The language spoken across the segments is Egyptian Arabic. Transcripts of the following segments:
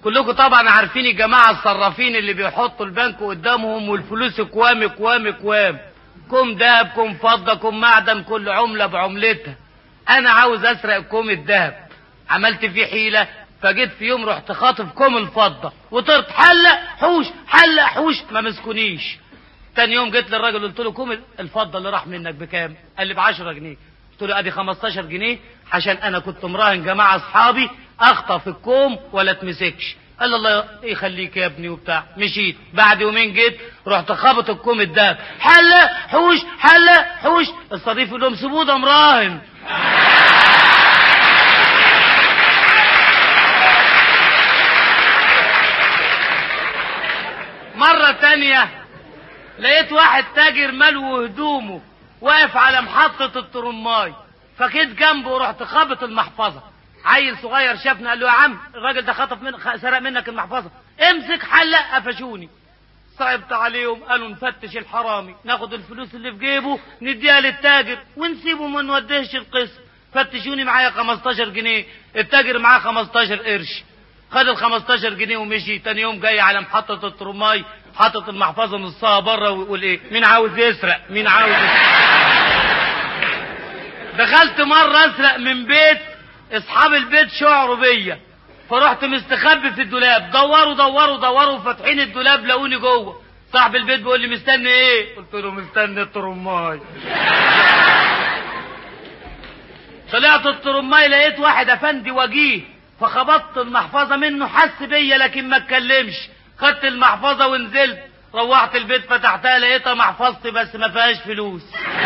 كلكم طبعا عارفين الجماعة الصرافين اللي بيحطوا البنك قدامهم والفلوس كوام كوام كوام كوم دهب كوم فضة كوم معدن كل عملة بعملتها انا عاوز اسرق كوم الدهب عملت فيه حيلة فجيت في يوم رحت خاطف كوم الفضة وطرت حلق حوش حلق حوش ما مسكونيش تاني يوم جيت للراجل قلت له كوم الفضة اللي راح منك بكام قال لي ب 10 جنيه قلت له ادي 15 جنيه عشان انا كنت مراهن جماعة اصحابي اخطف الكوم ولا تمسكش قال لي الله يخليك يا ابني وبتاع مشيت بعد يومين جيت رحت خابط الكوم الدهب حلق حوش حلق حوش الصديق يقول لهم سيبوه ده مراهن مرة تانية لقيت واحد تاجر ملو هدومه واقف على محطة الترماي فكيت جنبه ورحت خابط المحفظة عيل صغير شافني قال له يا عم الراجل ده خطف من خ- سرق منك المحفظة امسك حلق قفشوني صعبت عليهم قالوا نفتش الحرامي ناخد الفلوس اللي في جيبه نديها للتاجر ونسيبه ما نوديهش القسم فتشوني معايا 15 جنيه التاجر معاه 15 قرش خد ال 15 جنيه ومشي تاني يوم جاي على محطة الترماي حاطط المحفظة نصها بره ويقول ايه مين عاوز يسرق مين عاوز يسرق دخلت مرة اسرق من بيت اصحاب البيت شعروا بيا فرحت مستخبي في الدولاب دوروا دوروا دوروا فاتحين الدولاب لقوني جوه صاحب البيت بيقول لي مستني ايه قلت له مستني الترماي طلعت الترماي لقيت واحد افندي وجيه فخبطت المحفظة منه حس بيا لكن ما اتكلمش خدت المحفظة ونزلت روحت البيت فتحتها لقيتها محفظتي بس ما فيهاش فلوس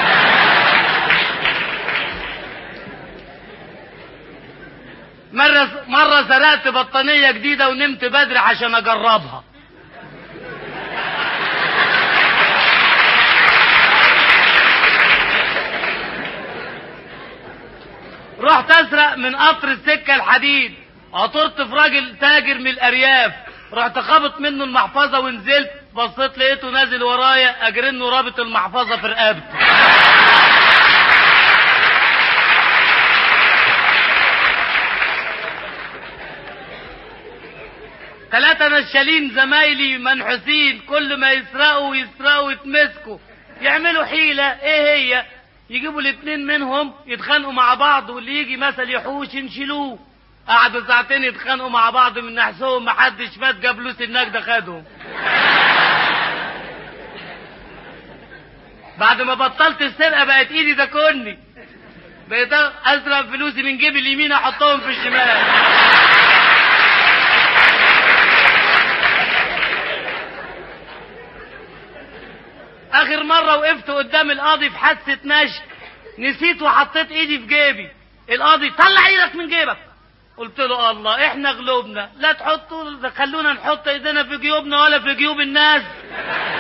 مرة مرة سرقت بطانية جديدة ونمت بدري عشان أجربها رحت أسرق من قطر السكة الحديد عطرت في راجل تاجر من الأرياف رحت خابط منه المحفظة ونزلت بصيت لقيته نازل ورايا أجرنه رابط المحفظة في رقبته ثلاثة نشالين زمايلي منحوسين كل ما يسرقوا يسرقوا يتمسكوا يعملوا حيلة ايه هي يجيبوا الاتنين منهم يتخانقوا مع بعض واللي يجي مثل يحوش ينشلوه قعدوا ساعتين يتخانقوا مع بعض من نحسهم محدش مات جاب له النجدة خدهم بعد ما بطلت السرقة بقت ايدي تاكلني بقيت اسرق فلوسي من جيب اليمين احطهم في الشمال اخر مرة وقفت قدام القاضي في حادثة نشك نسيت وحطيت ايدي في جيبي القاضي طلع ايدك من جيبك قلت له الله احنا غلوبنا لا تحطوا خلونا نحط ايدينا في جيوبنا ولا في جيوب الناس